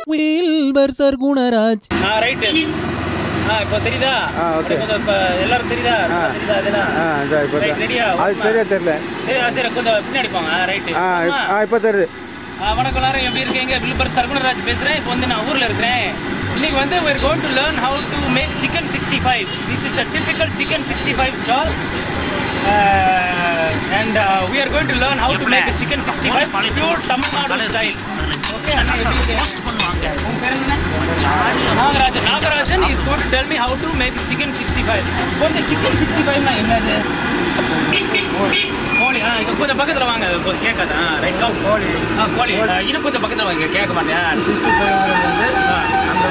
Wilbur Gunaraj ஆ right ஆ இப்போ தெரியுதா ஆ, okay. கொஞ்சம் இப்போ எல்லாரும் தெரியுதா ஆ. தெரியுதா அதெல்லாம் ஆ சரி இப்போ ரைட் ரெடியா அது சரியா தெரியல சரி ஆ, சரி கொஞ்சம் பின்னாடி போங்க ஆ ரைட்டு ஆ இப்- ஆ இப்போ தெரியுது வணக்கம் எல்லாரும் எப்படி இருக்கீங்க வில்பர் சர்குணராஜ் பேசுகிறேன் இப்போ வந்து நான் ஊரில் இருக்கிறேன் இன்னைக்கு வந்து we're going to learn how to make chicken 65 this is a typical chicken 65 stall uh, and uh, we are going to learn how to make a chicken 65 pure Tamil Nadu style okay அண்ணா எப்படி இருக்கீங்க உங்க பேர் என்ன Nagarajan Nagarajan is going to tell me how to make chicken 65 இப்போ வந்து chicken 65 னா என்னது கோழி ஆ இது கொஞ்சம் பக்கத்தில் வாங்க கொஞ்சம் கேட்காது ஆ ரைட் கம் கோழி ஆ கோழி ஆ, இன்னும் கொஞ்சம் பக்கத்தில் வாங்க கேட்க மாட்டேன் சிக்ஸ்டி ஃபைவ்ங்கிறது வந்து ஆ அந்த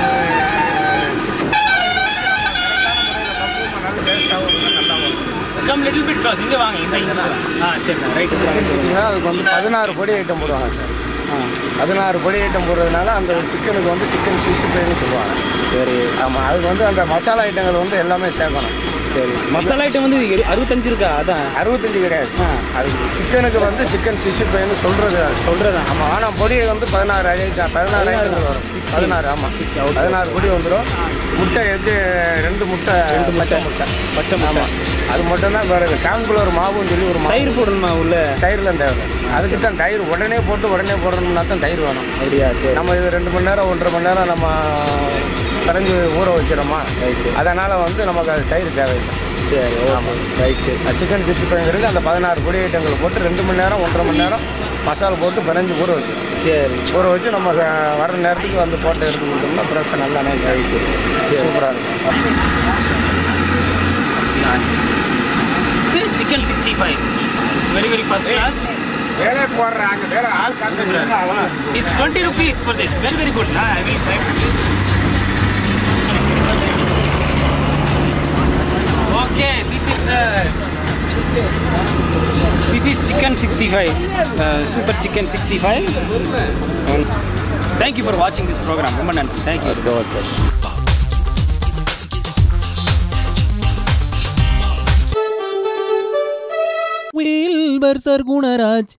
நல்ல டேஸ்ட்டாகவும் இருக்கும் நல்லா வரும் கம் லிட்டில் பிட் க்ளாஸ் இங்கே வாங்க இந்த இங்கே தான் ஆ சரி ரைட் சிக்கன்னா அதுக்கு வந்து பதினாறு பொடி ஐட்டம் போடுவாங்க சார் பதினாறு பொடி ஐட்டம் போடுறதுனால அந்த சிக்கனுக்கு வந்து சிக்கன் சிக்ஸ்டி ஃபைவ்னு சொல்லுவாங்க சரி ஆமாம் அதுக்கு வந்து அந்த மசாலா ஐட்டங்கள் வந்து எல்லாமே சேர்க்கணும் சரி மசாலா ஐட்டம் வந்து இரு- அறுபத்தஞ்சு இருக்கா அதான் அறுபத்தஞ்சு கிடையாது அது சிக்கனுக்கு வந்து சிக்கன் சிக்ஸ்டி ஃபைவ்னு சொல்கிறது சொல்கிறதா ஆமாம் ஆனால் பொடி வந்து பதினாறு ஐட்டம் பதினாறு ஐட்டங்கள் வரும் பதினாறு ஆமாம் பதினாறு பொடி வந்துடும் முட்டை எது ரெண்டு முட்டை ரெண்டு பச்சை முட்டை பச்சை முட்டை. ஆமாம் அது மட்டும் தான் வேறு காங்குலர் மாவுன்னு சொல்லி ஒரு மாவு தயிர் போடணுமா உள்ள தயிர்லாம் தேவை அதுக்கு தான் தயிர் உடனே போட்டு உடனே போடணும்னா தான் தயிர் வேணும் அப்படியா சரி நம்ம இது ரெண்டு மணி நேரம் ஒன்றரை மணி நேரம் நம்ம கரைஞ்சி ஊற வச்சிடோமா அதனால் வந்து நமக்கு அது தயிர் தேவையில்லை சரி ஓகே ரைட்டு சிக்கன் சிக்ஸ்டி ஃபைவ்ங்கிறது அந்த பதினாறு பொடி ஐட்டங்கள் போட்டு ரெண்டு மணி நேரம் ஒன்றரை மணி நேரம் மசாலா போட்டு பிணைஞ்சு ஊற வச்சிடும் சரி ஊற வச்சு நம்ம அஹ், வர நேரத்துக்கு வந்து போட்டு எடுத்து கொடுத்தோம்னா ஃப்ரெஷ்ஷாக நல்லா நைஸ் ஆகிட்டு சூப்பராக இருக்கும் chicken sixty five it's very very first class வேலை போடுறாங்க வேற ஆள் காசு it's twenty rupees for this very very good I will try okay this is this is chicken sixty five super chicken sixty five thank you for வாட்சிங் this program ரொம்ப நன்றி thank you okay Wilbur Gunaraj